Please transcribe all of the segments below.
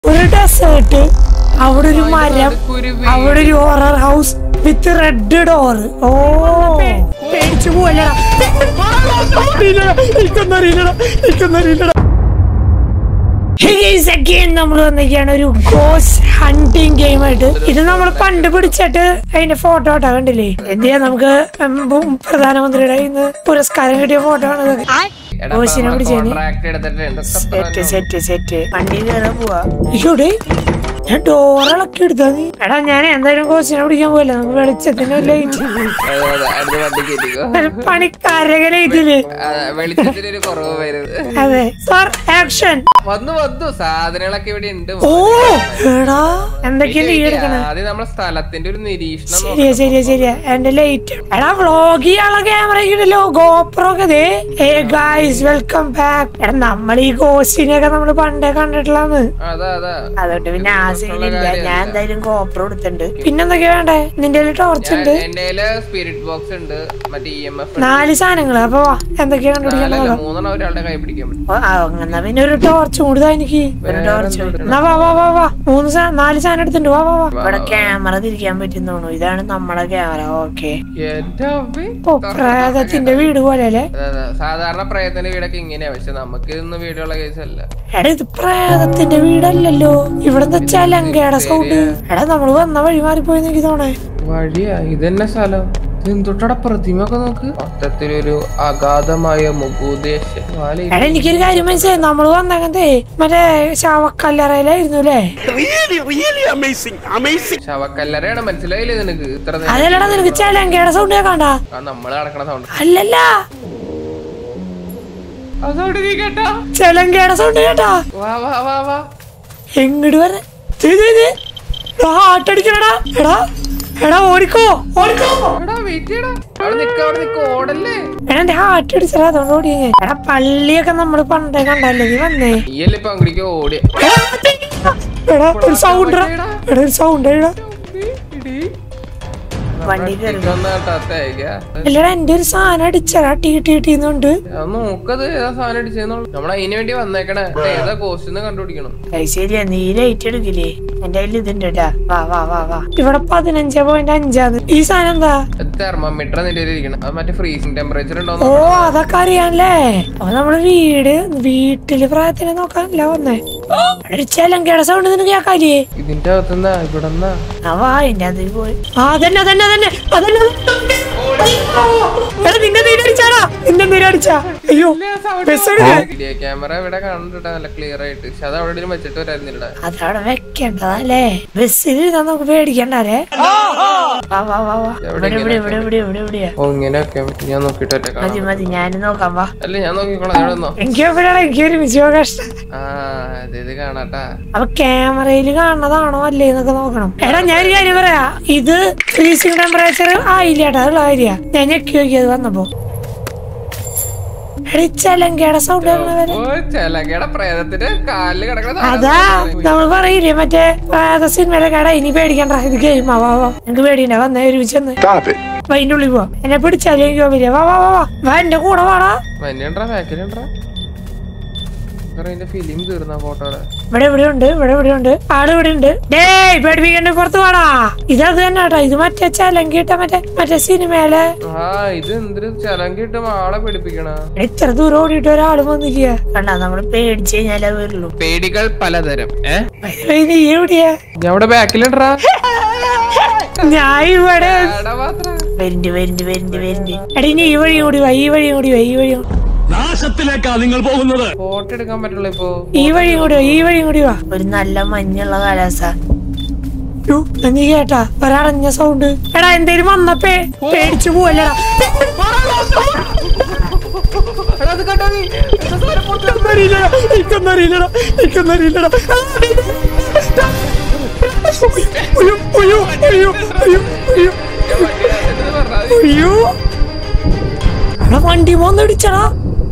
ഒരു ഡെസേർട്ട് അവിടെ ഒരു മരം കുരുവി. അവിടെ ഒരു horror house with red door ഓ പേടിച്ചു പോവല്ലടാ അറിയില്ലടാ, എനിക്കൊന്നും അറിയില്ലടാ എനിക്കൊന്നും അറിയില്ലടാ നമ്മൾ വന്നിരിക്കുകയാണ് ഒരു ഗോസ് ഹണ്ടിങ് ഗെയിം ആയിട്ട് ഇത് നമ്മൾ പണ്ട് പിടിച്ചിട്ട് അതിന്റെ ഫോട്ടോ ഇട്ടാ കണ്ടില്ലേ എന്ത് ചെയ്യാ നമുക്ക് ഉം പ്രധാനമന്ത്രിയുടെ ഇന്ന് പുരസ്കാരം കിട്ടിയ ഫോട്ടോ ആണ് ഇതൊക്കെ എടാ, ഓശിനെ നമ്മള് പിടിച്ചേന്. contract എടുത്തിട്ട് എന്തൊക്കെ സെറ്റ് പ്രശ്നം? സെറ്റ് സെറ്റ് വണ്ടി കയറാൻ പോവാ അയ്യോടെ ഞാൻ ഡോറിളക്കി എടുത്താ നീ എടാ ഞാൻ എന്തായാലും കോച്ചിനെ പിടിക്കാൻ പോയില്ല നമുക്ക് വെളിച്ചത്തിന് ലൈറ്റ് അതെ, അതെ, അടുത്ത വണ്ടി കയറ്റിക്കോ. പണിക്കാരക ലൈറ്റില് അതെ, വെളിച്ചത്തിന് ഒരു കുറവ് വരുന്നത് അതെ സാർ ആക്ഷൻ വന്നു വന്നു സാധനങ്ങളൊക്കെ ഇവിടെ ഉണ്ട് ഓ എടാ എന്തൊക്കെയാ നീ എടുക്കണ ആദ്യം നമ്മളെ സ്ഥലത്തിന്റെ ഒരു നിരീക്ഷണം നോക്കണം. ശരിയാ ശരിയാ ശരിയാ എന്റെ ലൈറ്റ് എടാ വ്ളോഗ് ചെയ്യാനുള്ള ക്യാമറ ഇടല്ലോ ഗോപ്രോ ഒക്കെ ദേ ഏ ഗായ്സ് വെൽക്കം ബാക്ക് എടാ നമ്മൾ ഈ ഗോസ്റ്റിനെയൊക്കെ നമ്മൾ പണ്ടേ കണ്ടിട്ടുള്ളതാണ് അതാ അതാ അതുകൊണ്ട് പിന്നെ ആ സീനില്ല ഞാൻ എന്തായാലും ഗോപ്രോ എടുത്തിട്ടുണ്ട് പിന്നെന്തൊക്കെയാ വേണ്ടേ നിന്റെ ടോർച്ച് ഉണ്ട് എന്റെ സ്പിരിറ്റ് ബോക്സ് ഉണ്ട് മറ്റേ ഇ എം എഫ് നാല് സാധനങ്ങള് അപ്പൊ വാ, എന്തൊക്കെയാ കണ്ടുപിടിക്കാൻ നാലല്ല മൂന്നെണ്ണം ഒരാളുടെ കൈ പിടിക്കാൻ പറ്റും ഓ, ആ, എന്നാ പിന്നെ ഒരു ടോർച്ച് കൂടുതൽ എനിക്ക് ഒരു ടോർച്ച് എന്നാ വാ വാ വാ വാ മൂന്ന് സാ- നാല് സാധനം എടുത്തിട്ടുണ്ട് വാ വാ വാ ഇവിടെ ക്യാമറ തിരിക്കാൻ പറ്റുന്നോണു ഇതാണ് നമ്മുടെ ക്യാമറ ഓക്കെ എന്റെ അമ്മേ. ഓ പ്രേതത്തിന്റെ വീട് പോലെ അല്ലേ അതെ, അതെ. സാധാരണ പ്രയത്ന വീടൊക്കെ ഇങ്ങനെയാ പക്ഷെ നമുക്ക് ഇതൊന്നും വീടുള്ള കേസല്ല എടാ ഇത് പ്രേതത്തിന്റെ വീടല്ലല്ലോ ഇവിടെ ചെലങ്കയുടെ സൗണ്ട് എടാ നമ്മള് വന്ന വഴി മാറിപ്പോയി എനിക്ക് തോന്നേ വഴിയാ ഇതന്നെ സ്ഥലം എന്തൊട്ടട പ്രതിമ ഒക്കെ നോക്ക് മൊത്തത്തിലൊരു അഗാധമായ മുഖോദ്ദേശ എടാ എനിക്കൊരു കാര്യം മനസ്സിലായി നമ്മള് വന്നങ്ങനത്തെ മറ്റേ ശവക്കല്ലറയിലായിരുന്നു അല്ലേ ശവക്കല്ലറയാണ് മനസ്സിലായില്ലേ നിനക്ക് ഇത്ര നേരം അതല്ലടാ നിനക്ക് ചെലങ്കയുടെ സൗണ്ട് കേൾക്കണ്ട ആ നമ്മള് നടക്കണ സൗണ്ട് അല്ലല്ല അതോട് നീ കേട്ടാ ചെലങ്കയുടെ സൗണ്ട് കേട്ടാ വാ വാ വാ വാ എങ്ങോട്ട് വര ഹാർട്ട് അടിക്കണടാ എടാ എടാ ഓടിക്കോ ഓടിക്കോ എടാ വെയിറ്റ് ചെയ്യടാ അവിടെ നിക്ക അവിടെ നിക്ക ഓടല്ലേ എടാ എന്റെ ഹാർട്ട് അടിച്ചടാ അതുകൊണ്ട് ഓടി ഞാൻ. എടാ പള്ളിയൊക്കെ നമ്മള് പണ്ടേ കണ്ടല്ലേ നീ വന്നേ നീയല്ലേ ഇപ്പൊ അങ്ങോട്ടേക്ക് ഓടി എടാ, എടാ ഒരു സൗണ്ട് എടാ ഒരു സൗണ്ട് എടാ വണ്ടി കയറി അല്ലടാ എന്റെ ഒരു സാധനം അടിച്ചടാ ടീ ടീ ടീന്നുണ്ട് നോക്കത് ഏതാ സാധനം അടിച്ചെന്നുള്ളു നമ്മൾ അതിന് വേണ്ടി വന്നേക്കണേ ഇത് ഏതാ കോസ്റ്റ് കണ്ടുപിടിക്കണം അത് ശരിയാ നീ ലൈറ്റ് എടുക്കില്ലേ എന്റെ കയ്യിൽ ഇതുണ്ട് കേട്ടാ വാ വാ വാ വാ ഇവിടെ പതിനഞ്ചേ പോയിന്റ് അഞ്ചാന്ന് ഈ സാധനം എന്താ തെർമോമീറ്റർ നിന്റെ ഇരിക്കണം അത് മറ്റേ ഫ്രീസിംഗ് ടെമ്പറേച്ചർ ഓ ഉണ്ടോ അതൊക്കെ അറിയാനല്ലേ അപ്പൊ നമ്മള് വീട് വീട്ടില് പ്രായത്തിനെ നോക്കാനല്ല വന്നേ ഒരു ചെലങ്കയുടെ സൗണ്ട് നിനക്ക് കേക്കാലേ ഇതിന്റെ അകത്തുനിന്നാ ഇവിടെ ആ വാ അതിന്റെ അതിൽ പോയി ആ അതന്നെ അതന്നെ അതന്നെ അതന്നെ എടാ, നിന്നെ നീര് അടിച്ചാടാ നിന്നെ നീര് അടിച്ചാ അയ്യോ ബസ് എടുക്ക വീഡിയോ ക്യാമറ ഇവിടെ കാണുന്നുണ്ട് നല്ല ക്ലിയർ ആയിട്ട് പക്ഷെ അത് അവിടെ എവിടെയും വെച്ചിട്ട് വരായിരുന്നില്ല അതവിടെ വെക്കണ്ടതല്ലേ ബസ്സിൽ ഇരുന്നാ നമുക്ക് പേടിക്കണ്ടേ വാ വാ വാ വാ ഇവിടെ ഇവിടെ ഇവിടെ ഇവിടെ ഇവിടെ ഇവിടെയാ ഓ ഇങ്ങനെ വെക്കാൻ പറ്റും ഞാൻ നോക്കിട്ട് ഒറ്റ മതി കാണാം മതി ഞാൻ നോക്കാം വാ അല്ല ഞാൻ നോക്കിക്കോളാം ഇവിടെ നിന്നോ എനിക്ക് എവിടെയാണ് എനിക്ക് ഒരുമിച്ച് പോകാൻ കഷ്ടം ആ അത് ഇത് കാണാട്ടാ അപ്പൊ ക്യാമറയിൽ കാണുന്നതാണോ അല്ലേ എന്നൊക്കെ നോക്കണം എടാ ഞാൻ ഒരു കാര്യം പറയാ ഇത് ഫ്രീസിംഗ് ടെമ്പറേച്ചർ ആയില്ല കേട്ടോ അതുള്ള കാര്യ ഞാൻ ഞെക്കി നോക്കിയത് വന്നപ്പോ എടാ ചെലങ്കയുടെ സൗണ്ട് വരെ ഓ ചെലകയുടെ പ്രേതത്തിന്റെ കാലില് കിടക്കണ അതാ നമ്മൾ പറയില്ലേ മറ്റേ ഏതാ സിനിമയിലെ കട ഇനി പേടിക്കണ്ട ഇത് ഗെയിം വാ വാ എനിക്ക് പേടിയുണ്ട വന്നേ ഒരുമിച്ച് വന്ന് Stop it. വാ അതിന്റെ ഉള്ളിൽ പോവാ എന്നെ പിടിച്ചാലും എനിക്ക് വരില്ല വാ വാ വാ വാ വാ എന്റെ കൂടെ വാടാ മഞ്ഞണ്ടാ ബാക്കിലുണ്ടാ അതിന്റെ ഫിലിം തീർന്ന ഫോട്ടോടെ ഇവിടെ ഇവിടെ ഉണ്ട് ഇവിടെ ഇവിടെ ഉണ്ട് ആള് ഇവിടെ ഉണ്ട് ഡേയ് പേടിപ്പിക്കണ്ട പുറത്ത് വാടാ ഇതത് തന്നെ കേട്ടോ ഇത് മറ്റേ ചലങ്കിട്ട മറ്റേ മറ്റേ സിനിമയിലെ ആ ഇത് എന്തൊരു ചലങ്കിട്ട് ആളെ പിടിപ്പിക്കണ ഇത്ര ദൂരം ഓടിയിട്ട് ഒരാള് വന്നില്ല കണ്ടാ നമ്മള് പേടിച്ചു കഴിഞ്ഞാലേ വരുള്ളൂ പേടികൾ പലതരം ഏ നീ എവിടെയാ ഞാൻ അവിടെ ബാക്കിലിണ്ടാ ഞാൻ ഇവിടെ മാത്രം വരുന്നുണ്ട് വരുന്നുണ്ട് വരുന്നുണ്ട് വരുന്നുണ്ട് എടി നീ ഈ വഴി കൂടി വാ ഈ വഴി കൂടി വാ ഈ വഴി കൂടി- നാശത്തിലേക്കാ നിങ്ങൾ പോകുന്നത് ഫോട്ടോ എടുക്കാൻ പറ്റുള്ളൂ ഇപ്പൊ ഈ വഴി കൂടി വാ ഈ വഴി കൂടി വാ ഒരു നല്ല മഞ്ഞുള്ള കാലാവസ്ഥ യ്യോ, നീ കേട്ടാ ഒരടഞ്ഞ സൗണ്ട് എടാ എന്തേലും വന്നപ്പേ പേടിച്ചു പോവല്ലടാ എടാ, അത് കണ്ടോ നീ? എന്താ സാധനം പുറത്ത് അറിയില്ലടാ എനിക്കൊന്നും അറിയില്ലടാ എനിക്കൊന്നും അറിയില്ലടാ അയ്യോ അയ്യോ അയ്യോ അയ്യോ അയ്യോ ഞാൻ വണ്ടിയുടെ അകത്തിട്ട് പറഞ്ഞാ മതി. അയ്യോ എടാ വണ്ടി വന്നിടിച്ചടാ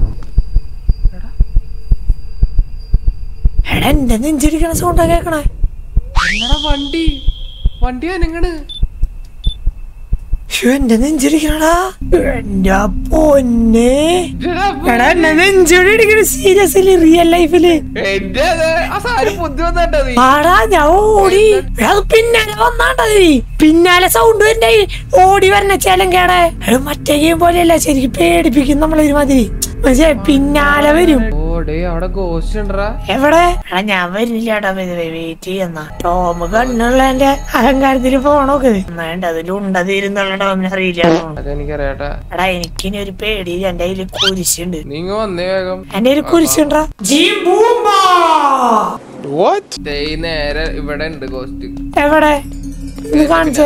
എടാ എന്റെ നെഞ്ചിരിക്കണ സൗണ്ടാ കേക്കണേ എന്നടാ വണ്ടി വണ്ടി അനങ്ങണ് ശ്ശോ, എന്റെ നെഞ്ചിടിക്കണടാ എന്റെ പൊന്നെ എടാ എന്നെ നെഞ്ചോടി ഇടിക്കണ സീരിയസ്ലി റിയൽ ലൈഫില് എന്റെ അത് ആ സാരി ബുദ്ധി വന്നിട്ടാ നീ ആടാ ഞാൻ ഓടി എടാ, അത് പിന്നാലെ വന്നാണ്ടത് പിന്നാലെ സൗണ്ട് വരണ്ടേ ഓടി വരണ ചേലങ്കേടെ എടാ മറ്റേ ഗെയിം പോലെയല്ല ശരിക്കും പേടിപ്പിക്കും നമ്മളൊരുമാതിരി മനസ്സിലായി പിന്നാലെ വരും ഓടേ അവിടെ ഗോസ്റ്റ് ഉണ്ടറാ എവിടെ എടാ ഞാൻ വരുന്നില്ല ഏട്ടാ വെയിറ്റ് ചെയ്യുന്ന ടോം കണ്ണുള്ള എന്റെ അഹങ്കാരത്തിൽ പോണോക്ക് വേണ്ട അതിലുണ്ടതിരുന്നുള്ള ടോമിനെ അറിയില്ല അതെനിക്കറിയാട്ടാ എടാ എനിക്കിനി ഒരു പേടി എന്റെ കയ്യില് കുരിശുണ്ട് നീ ഇങ്ങ് വന്നേ വേഗം എന്റെ കയ്യില് കുരിശുണ്ടാ ദേ ഈ നേരെ ഇവിടെ ഉണ്ട് ഗോസ്റ്റ് എവിടെ ഇത് കാണിച്ചേ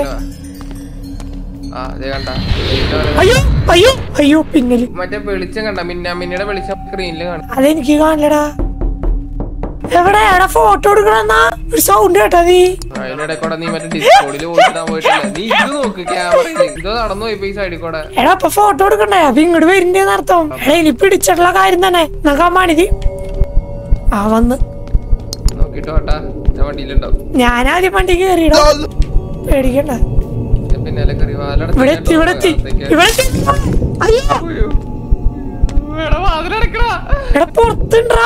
ആ അതെ കണ്ട അയ്യോ അയ്യോ അയ്യോ പിന്നല് മറ്റേ വെളിച്ചം കണ്ട മിന്നാമിന്നിയുടെ വെളിച്ചം സ്ക്രീനിൽ കാണും അതെനിക്ക് കാണില്ലടാ എവിടെ എടാ ഫോട്ടോ എടുക്കണെന്നാ ഒരു സൗണ്ട് കേട്ടാ നീ അതിനിടെ കൂടെ നീ മറ്റേ ഡിസ്കോഡിൽ ഓടിക്കാൻ പോയിട്ടില്ല നീ ഇത് നോക്ക് ക്യാമറയിൽ ഇത് നടന്നു പോയി ഈ സൈഡിൽ കൂടെ എടാ അപ്പൊ ഫോട്ടോ എടുക്കണ്ടേ അപ്പൊ ഇങ്ങോട്ട് വരണ്ടേന്ന് അർത്ഥം എടാ ഇനി പിടിച്ചിട്ടുള്ള കാര്യം തന്നെ നമുക്ക് ആ മണിതി ആ വന്ന് നോക്കിട്ട് വേട്ടാ ഞാൻ വണ്ടിയിലുണ്ടാവും ഞാൻ ആദ്യം വണ്ടി കയറിയിടാ പേടിക്കണ്ട ഞാൻ പിന്നാലെ കയറി വാലടച്ച് ഇവിടെ എത്തി ഇവിടെ എത്തി ഇവിടെ എത്തി അയ്യോ എടാ പുറത്തുണ്ടാ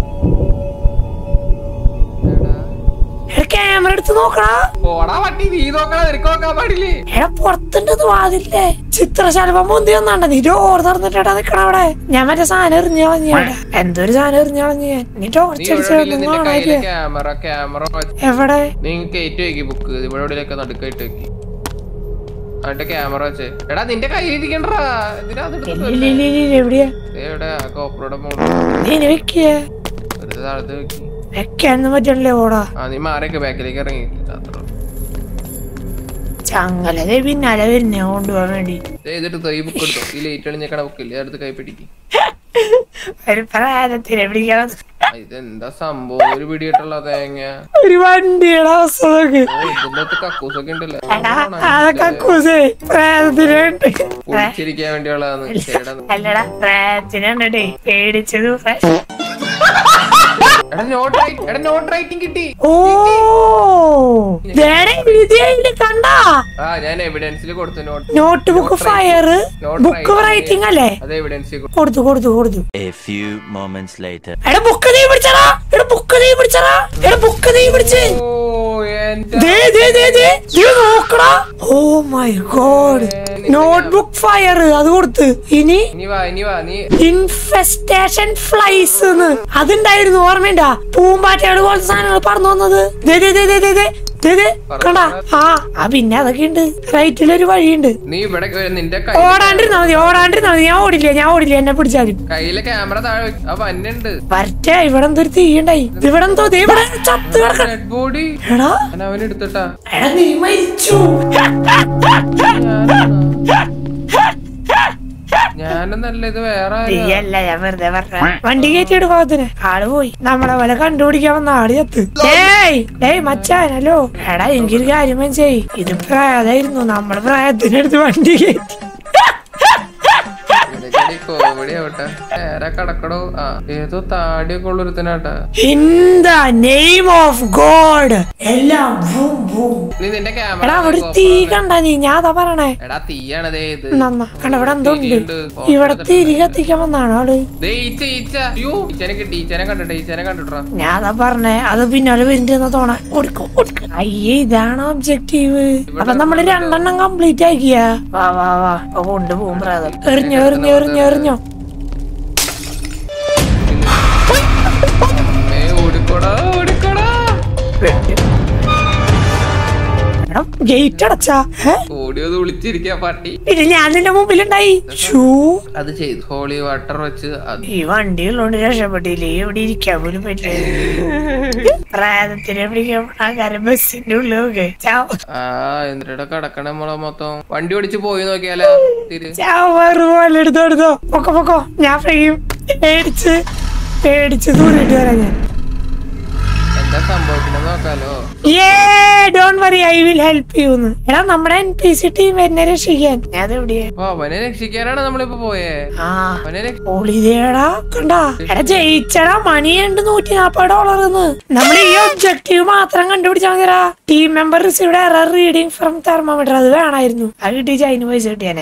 എടാ ക്യാമറ എടുത്ത് നോക്കടാ പോടാ വണ്ടി നീ നോക്കണ നിനക്ക് നോക്കാൻ പാടില്ലേ എടാ പുറത്തുണ്ടെന്ന് വാതില്ലേ ചിത്രശലഭം മുന്തി വന്നാണ്ട നീ ഡോർ തുറന്നിട്ടാ നിക്കണ അവിടെ ഞാൻ മറ്റേ സാധനം എറിഞ്ഞു കളഞ്ഞു എന്തൊരു സാധനം എറിഞ്ഞു കളഞ്ഞു ഞാൻ നീ നീ ടോർച്ച് ഇവിടെ ഇല്ല, നിന്റെ കയ്യിലെ അടിച്ചു ക്യാമറ ക്യാമറ എവിടെ നീ കയറ്റി വെക്കി ബുക്ക് ഇവിടെ എവിടെയൊക്കെ നടുക്കായിട്ട് വെക്കി എന്നിട്ട് ക്യാമറ വെച്ചേ എടാ നിന്റെ കയ്യിലിരിക്കണ്ടാ എന്തിനാ അതെടുത്ത് ഇല്ല, ഇല്ല, ഇല്ല, ഇല്ല, എവിടെയാ ദേ എവിടെ കോപ്പറോടെ മോള് നീ ഇനി വെക്കിയേ ഒരു താഴത്ത് വെക്കി വെക്കാനൊന്നും പറ്റണല്ലേ ഓടാ ആ നീ മാറിയൊക്കെ ബാക്കിലേക്ക് ഇറങ്ങി അത്ര ചങ്ങലതെ പിന്നാലെ വരുന്നേ കൊണ്ടുപോകാൻ വേണ്ടി ഇതെടുത്തോ ഈ ബുക്ക് എടുത്തോ ഈ ലേറ്റ് അണിഞ്ഞ ബുക്കില്ലേ അടുത്ത് കൈ പിടിക്കും ഒരു പ്രായത്തിനെ പിടിക്കണം ഇതെന്താ സംഭവം ഒരു പിടിയിട്ടുള്ള തേങ്ങ ഒരു വണ്ടിയുടെ അവസ്ഥ നോക്ക് ഓ, ഇതിന്റെ അകത്ത് കക്കൂസൊക്കെ ഉണ്ടല്ലോ എടാ അതൊക്കെ കൂസേ പ്രേതത്തിനുണ്ട് കുടിച്ചിരിക്കാൻ വേണ്ടിയുള്ളതാണ് ചേടാ അല്ലടാ പ്രേതത്തിനുണ്ടേ പേടിച്ചത് എടാ നോട്ട് റൈറ്റ് എടാ നോട്ട് റൈറ്റിംഗ് കിട്ടി ഓ ദേടെ എഴുതിയതില് കണ്ടാ ആ ഞാൻ എവിഡൻസിൽ കൊടുത്തു note notebook fire Note book writing. Writing അല്ലേ അത് എവിഡൻസിൽ കൊടുത്തു കൊടുത്തു കൊടുത്തു A few moments later. എടാ ബുക്ക് നീ പിടിച്ചടാ എടാ ബുക്ക് നീ പിടിച്ചടാ എടാ ബുക്ക് നീ പിടിച്ച് ഓ എന്റെ ദേ ദേ ദേ ദേ നീ നോക്കടാ oh my God notebook fire അത് കൊടുത്ത് ഇനി ഇനി വാ ഇനി വാ നീ ഇൻഫെസ്റ്റേഷൻ ഫ്ലൈസ് അതുണ്ടായിരുന്നു ഓർമ്മയുണ്ടാ പൂമ്പാറ്റയുടെ പോലത്തെ സാധനങ്ങൾ പറഞ്ഞു വന്നത് ദേ ദേ ദേ ദേ ദേ ദേ ദേ ദേ കണ്ടാ ആ ആ പിന്നെ അതൊക്കെ ഉണ്ട് റൈറ്റിലൊരു വഴിയുണ്ട് നീ ഇവിടെ വരെ നിന്റെ കൈ ഓടാണ്ടിരുന്നാ മതി ഓടാണ്ടിരുന്നാ മതി ഞാൻ ഓടില്ല ഞാൻ ഓടില്ല എന്നെ പിടിച്ചാലും കയ്യിലെ ക്യാമറ താഴെ വെക്ക്. ആ വന്നുണ്ട് വരട്ടെ ഇവിടെ എന്തൊരു തീയുണ്ടായി ഇവിടെ എന്തോ ദേ ഇവിടെ ചത്ത് കിടക്കണ ഡെഡ് ബോഡി എടാ ഞാൻ അവൻ എടുത്തിട്ടാ എടാ നീ മരിച്ചു ഞാനൊന്നല്ല ഇത് വേറെ ആരാ? നീയല്ല ഞാൻ വെറുതെ പറഞ്ഞ വണ്ടി കയറ്റിയിട്ട് പോകത്തിന് ആള് പോയി നമ്മളെ പോലെ കണ്ടുപിടിക്കാൻ വന്ന ആള് ചത്ത് ഏയ് ഡേയ് മച്ചാൻ ഹലോ എടാ എനിക്കൊരു കാര്യം മനസ്സിലായി ഇത് പ്രായതായിരുന്നു നമ്മള് പ്രായത്തിനടുത്ത് വണ്ടി കയറ്റി നിനക്കടി കോമഡി ആവട്ടെ നേരെ കടക്കടോ ആ ഏതോ താടിയൊക്കെ ഉള്ളൊരുത്തനാട്ടാ in the name of God എല്ലാം ഭൂം ഭൂം നീ നിന്റെ എടാ ക്യാമറ അവിടെ തീ കണ്ട നീ ഞാൻ അതാ പറയണേ എടാ തീയാണതേ ഇത് നന്നാ കണ്ട ഇവിടെ എന്തോ ഉണ്ട് തിരിയുണ്ട്. ഇവിടെ തിരി കത്തിക്കാൻ വന്നാണ് ആള് ദേ ഈച്ച ഈച്ച അയ്യോ ഈച്ചനെ കിട്ടി ഈച്ചനെ കണ്ടിട്ടെ ഈച്ചനെ കണ്ടിട്ടാ ഞാൻ അതാ പറഞ്ഞേ അത് പിന്നാലെ വരുന്ന തോണ കൊടുക്കും കൊടുക്കും അയ്യേ ഇതാണ് ഒബ്ജക്റ്റീവ് അപ്പൊ നമ്മള് രണ്ടെണ്ണം കംപ്ലീറ്റ് ആക്കിയ വാ വാ വാ അപ്പൊ കൊണ്ടുപോകും പ്രേതം എറിഞ്ഞോ എറിഞ്ഞോ എറിഞ്ഞോ എറിഞ്ഞോ ഏ ഓടിക്കോടാ ഓടിക്കോടാ എടാ ഗേറ്റ് അടച്ചാ ഏ? ഓടിയത് വിളിച്ചിരിക്കാ പട്ടി പിന്നെ ഞാൻ നിന്റെ മുമ്പിലുണ്ടായി ഷൂ അത് ചെയ്തു ഹോളി വാട്ടർ വെച്ച് അത് ഈ വണ്ടി ഉള്ളോണ്ട് രക്ഷപ്പെട്ടില്ലേ ഇവിടെ ഇരിക്കാൻ പോലും പറ്റില്ല പ്രേതത്തിനെ പിടിക്കാൻ ആൾക്കാരെ ബസ്സിന്റെ ഉള്ളിലൊക്കെ ചാവ് ആ എന്തിനാ കടക്കണ നമ്മളെ മൊത്തം വണ്ടി ഓടിച്ച് പോയി നോക്കിയാലോ തിരി ചാവാറ് പോലെ എടുത്തോ എടുത്തോ പൊക്കോ പൊക്കോ ഞാൻ ഫ്രെയും പേടിച്ച് പേടിച്ച് ദൂരിട്ട് വരാം ഞാൻ എന്താ സംഭവിക്കണ നോക്കാലോ ഏ don't worry I will help you എടാ നമ്മുടെ എൻ പി സി ടീം എന്നെ രക്ഷിക്കാൻ ഞാൻ എവിടെയാ ഓ അവനെ രക്ഷിക്കാനാണ് നമ്മളിപ്പോ പോയേ ആ അവനെ രക്ഷ- ഒളിതേടാ കണ്ടാ എടാ ജയിച്ചടാ മണിയുണ്ട് നൂറ്റി നാപ്പത് ഡോളർ നമ്മൾ ഈ ഒബ്ജക്റ്റീവ് മാത്രം മാത്രം കണ്ടുപിടിച്ചാൽ മതിരാ team member received error reading from thermometer അത് വേണമായിരുന്നു അത് കിട്ടിയ അതിന് പൈസ കിട്ടിയാനെ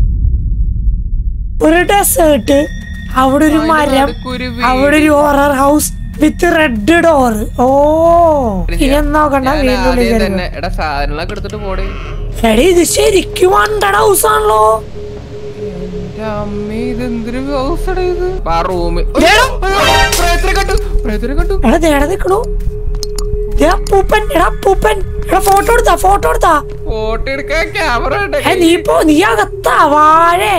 ഒരു ഡെസേർട്ട് അവിടെ ഒരു മരം നടുക്കൊരു വീട്. അവിടെ ഒരു horror house with red door ഓ ഇനി നോക്കണ്ട ഞാൻ വീണ്ടും ഉള്ളിൽ ആദ്യം കയറി തന്നെ എടാ സാധനങ്ങളൊക്കെ എടുത്തിട്ട് പോടേ എടി ഇത് ശരിക്കും ഹൺഡ്രഡ് ഹൗസ് ആണല്ലോ എന്റെ അമ്മേ ഇത് എന്തൊരു ഹൗസടാ ഇത് ആ റൂമ് ദേടാ. പ്രേതരെ കണ്ടു പ്രേതരെ കണ്ടു എടാ നേടെ നിക്കണു ദേ അപ്പൂപ്പൻ എടാ അപ്പൂപ്പൻ എടാ ഫോട്ടോ എടുത്താ ഫോട്ടോ എടുത്താ ഫോട്ടോ എടുക്കാൻ ക്യാമറ ഏ നീ പോ നീ അകത്താ വാഴേ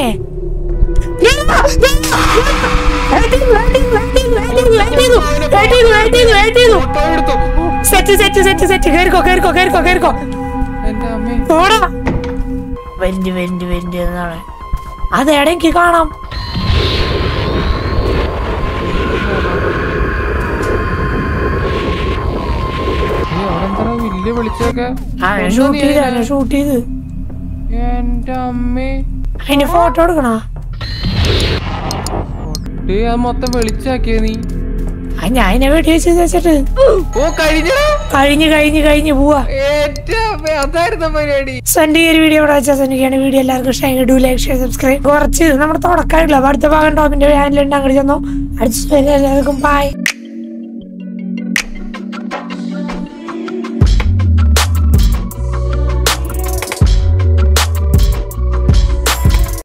ഫോട്ടോ എടുത്തു സെറ്റ് സെറ്റ് സെറ്റ് സെറ്റ് കേറിക്കോ കേറിക്കോ കേറിക്കോ കേറിക്കോ എന്റെ അമ്മേ പോടാ വെന്റ് വെന്റ് വെന്റ് എന്നാണ് അതേടെ എനിക്ക് കാണാം നീ അവിടെ എന്താ വലിയ വിളിച്ചൊക്കെ ആ ഷൂട്ട് ചെയ്ത് ഷൂട്ട് ചെയ്ത് എന്റെ അമ്മേ അതിന്റെ ഫോട്ടോ എടുക്കണോ ഡേ അത് മൊത്തം വെളിച്ചാക്കിയ നീ ആ ഞാൻ അതിനെ വെടി വെച്ച് വെച്ചിട്ട് ഓ കഴിഞ്ഞടാ കഴിഞ്ഞ് കഴിഞ്ഞ് കഴിഞ്ഞ് പോവാ എന്റെ അമ്മേ അതായിരുന്നു പരിപാടി സോ എന്റെ ഈ ഒരു വീഡിയോ ഇവിടെ വെച്ചാൽ എനിക്കാണ് വീഡിയോ എല്ലാവർക്കും ഇഷ്ടമായി ഡു ലൈക്ക് ഷെയർ സബ്സ്ക്രൈബ് കുറച്ച് നമ്മുടെ തുടക്കമായിട്ടില്ല അപ്പൊ അടുത്ത ഭാഗം ടോപ്പിന്റെ ചാനലുണ്ട് അങ്ങോട്ട് ചെന്നോ അടുത്ത എല്ലാവർക്കും ബൈ